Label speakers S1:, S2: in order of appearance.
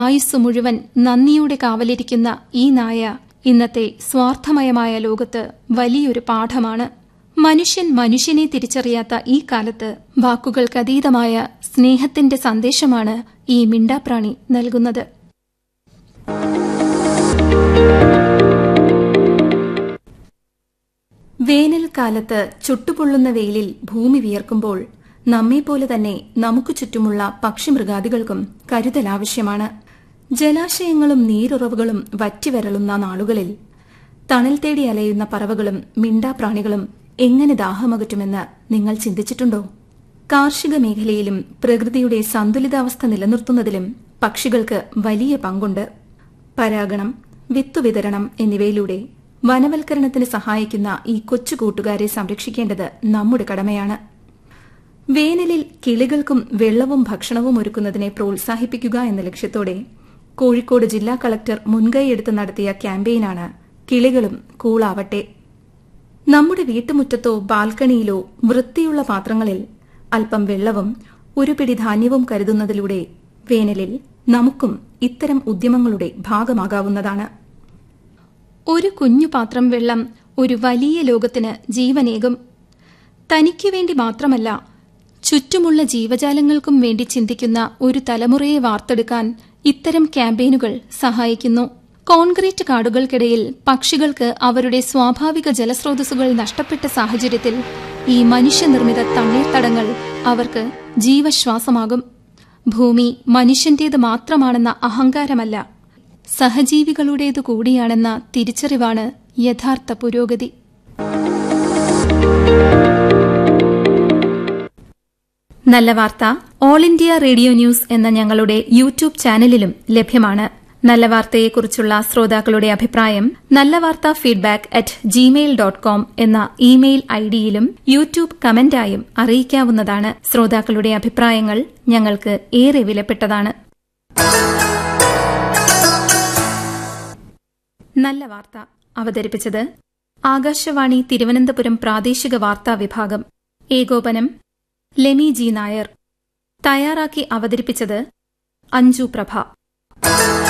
S1: ആയുസ് മുഴുവൻ നന്ദിയോടെ കാവലിരിക്കുന്ന ഈ നായ ഇന്നത്തെ സ്വാർത്ഥമയമായ ലോകത്ത് വലിയൊരു പാഠമാണ് മനുഷ്യൻ മനുഷ്യനെ തിരിച്ചറിയാത്ത ഈ കാലത്ത് വാക്കുകൾക്കതീതമായ സ്നേഹത്തിന്റെ സന്ദേശമാണ് ഈ മിണ്ടാപ്രാണി നൽകുന്നത് വേനൽക്കാലത്ത് ചുട്ടുപൊള്ളുന്ന വെയിലിൽ ഭൂമി വിയർക്കുമ്പോൾ നമ്മെപ്പോലെ തന്നെ നമുക്ക് ചുറ്റുമുള്ള പക്ഷിമൃഗാദികൾക്കും കരുതൽ ആവശ്യമാണ് ജലാശയങ്ങളും നീരുറവുകളും വറ്റിവരളുന്ന നാളുകളിൽ തണൽ തേടി അലയുന്ന പറവകളും മിണ്ടാപ്രാണികളും എങ്ങനെ ദാഹമകറ്റുമെന്ന് നിങ്ങൾ ചിന്തിച്ചിട്ടുണ്ടോ കാർഷിക മേഖലയിലും പ്രകൃതിയുടെ സന്തുലിതാവസ്ഥ നിലനിർത്തുന്നതിലും പക്ഷികൾക്ക് വലിയ പങ്കുണ്ട് പരാഗണം വിത്തുവിതരണം എന്നിവയിലൂടെ വനവൽക്കരണത്തിന് സഹായിക്കുന്ന ഈ കൊച്ചു കൂട്ടുകാരെ സംരക്ഷിക്കേണ്ടത് നമ്മുടെ കടമയാണ് വേനലിൽ കിളികൾക്കും വെള്ളവും ഭക്ഷണവും ഒരുക്കുന്നതിനെ പ്രോത്സാഹിപ്പിക്കുക എന്ന ലക്ഷ്യത്തോടെ കോഴിക്കോട് ജില്ലാ കളക്ടർ മുൻകൈയെടുത്ത് നടത്തിയ ക്യാമ്പയിനാണ് കിളികളും കൂളാവട്ടെ നമ്മുടെ വീട്ടുമുറ്റത്തോ ബാൽക്കണിയിലോ വൃത്തിയുള്ള പാത്രങ്ങളിൽ അല്പം വെള്ളവും ഒരു പിടി ധാന്യവും കരുതുന്നതിലൂടെ വേനലിൽ നമുക്കും ഇത്തരം ഉദ്യമങ്ങളുടെ ഭാഗമാകാവുന്നതാണ് ഒരു കുഞ്ഞു പാത്രം വെള്ളം ഒരു വലിയ ലോകത്തിന് ജീവനേകും തനിക്കു വേണ്ടി മാത്രമല്ല ചുറ്റുമുള്ള ജീവജാലങ്ങൾക്കും വേണ്ടി ചിന്തിക്കുന്ന ഒരു തലമുറയെ വാർത്തെടുക്കാൻ ഇത്തരം ക്യാമ്പയിനുകൾ സഹായിക്കുന്നു കോൺക്രീറ്റ് കാടുകൾക്കിടയിൽ പക്ഷികൾക്ക് അവരുടെ സ്വാഭാവിക ജലസ്രോതസ്സുകൾ നഷ്ടപ്പെട്ട സാഹചര്യത്തിൽ ഈ മനുഷ്യനിർമ്മിത തണ്ണീർത്തടങ്ങൾ അവർക്ക് ജീവശ്വാസമാകും ഭൂമി മനുഷ്യന്റേത് മാത്രമാണെന്ന അഹങ്കാരമല്ല സഹജീവികളുടേതു കൂടിയാണെന്ന തിരിച്ചറിവാണ് യഥാർത്ഥ പുരോഗതി നല്ല വാർത്ത ഓൾ ഇന്ത്യ റേഡിയോ ന്യൂസ് എന്ന ഞങ്ങളുടെ യൂട്യൂബ് ചാനലിലും ലഭ്യമാണ് നല്ല വാർത്തയെക്കുറിച്ചുള്ള ശ്രോതാക്കളുടെ അഭിപ്രായം നല്ല വാർത്ത feedback at Gmail dot com എന്ന ഇമെയിൽ ഐഡിയിലും യൂട്യൂബ് കമന്റായും അറിയിക്കാവുന്നതാണ് ശ്രോതാക്കളുടെ അഭിപ്രായങ്ങൾ ഞങ്ങൾക്ക് ഏറെ വിലപ്പെട്ടതാണ് നല്ല വാർത്ത അവതരിപ്പിച്ചത് ആകാശവാണി തിരുവനന്തപുരം പ്രാദേശിക വാർത്താ വിഭാഗം ഏകോപനം ലെമി ജി നായർ തയ്യാറാക്കി അവതരിപ്പിച്ചത് അഞ്ജു പ്രഭ